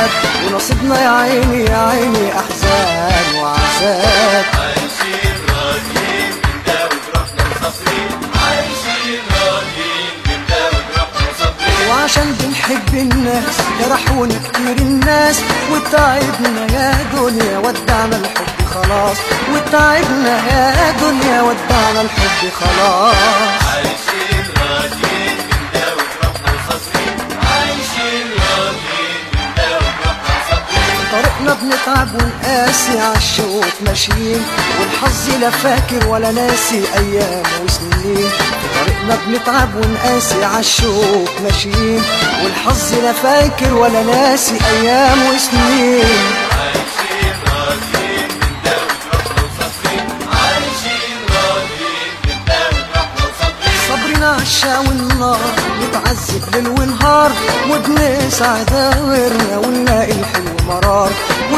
وعذاب ونصيبنا يا عيني يا عيني احزان وعذاب عايشين راضيين من ده وجروحنا مصابرين عايشين راضيين من ده وجروحنا مصابرين وعشان بنحب الناس جرحونا كتير الناس وتعبنا يا دنيا ودعنا الحب خلاص وتعبنا يا دنيا ودعنا الحب خلاص عايشين راضيين من ده وجروحنا مصابرين عايشين راضيين من ده وجروحنا مصابرين طريقنا بنتعب ونقاسي عالشوط ماشيين والحظ لا فاكر ولا ناسي ايام وسنين في طريقنا بنتعب ونقاسي عالشوط ماشيين والحظ لا فاكر ولا ناسي ايام وسنين عايشين راضيين من ده وجروحنا مصابرين عايشين راضيين من ده وجروحنا مصابرين صبرنا عالشا والنار نتعذب ليل ونهار وبنسعد غيرنا ونلاقي الحلو مرار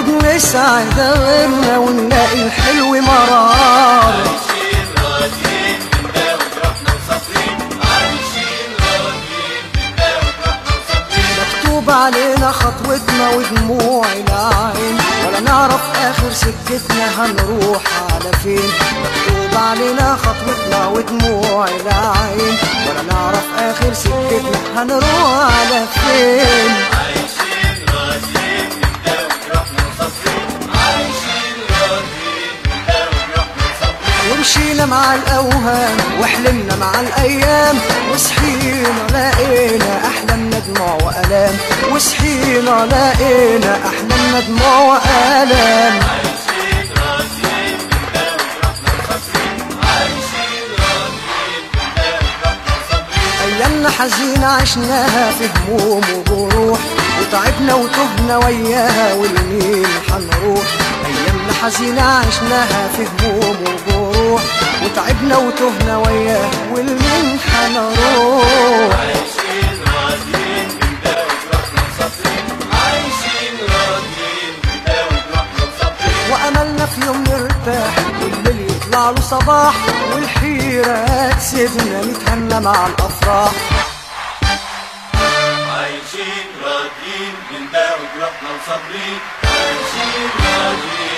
وبنسعد غيرنا ونلاقي الحلو مرار عايشين راضيين من ده وجروحنا مصابرين عايشين راضيين من ده وجروحنا مصابرين مكتوب علينا خطوتنا ودموع العين ولا نعرف اخر سكتنا هنروح على فين مكتوب علينا خطوتنا ودموع العين ولا نعرف اخر سكتنا هنروح على فين عايشين راضيين من ده وجروحنا مصابرين عايشين راضيين من ده وجروحنا مصابرين ومشينا مع الاوهام وحلمنا مع الايام وصحينا لقينا احلامنا دموع والام وصحينا لقينا احلامنا دموع والام عايشين راضيين من ده وجروحنا مصابرين عايشين راضيين من ده وجروحنا مصابرين ايامنا حزينة عشناها في هموم وجروح وتعبنا وتهنا وياها والمين حنروح ايامنا حزينة عشناها في هموم وجروح وتعبنا وتهنا وياها والمين حنروح عايشين راضيين من ده وجروحنا مصابرين عايشين راضيين من ده وجروحنا مصابرين واملنا في يوم نرتاح والليل يطلع له صباح والحيرة تسيبنا نتهنى مع الافراح عايشين راضيين من ده وجروحنا مصابرين عايشين راضيين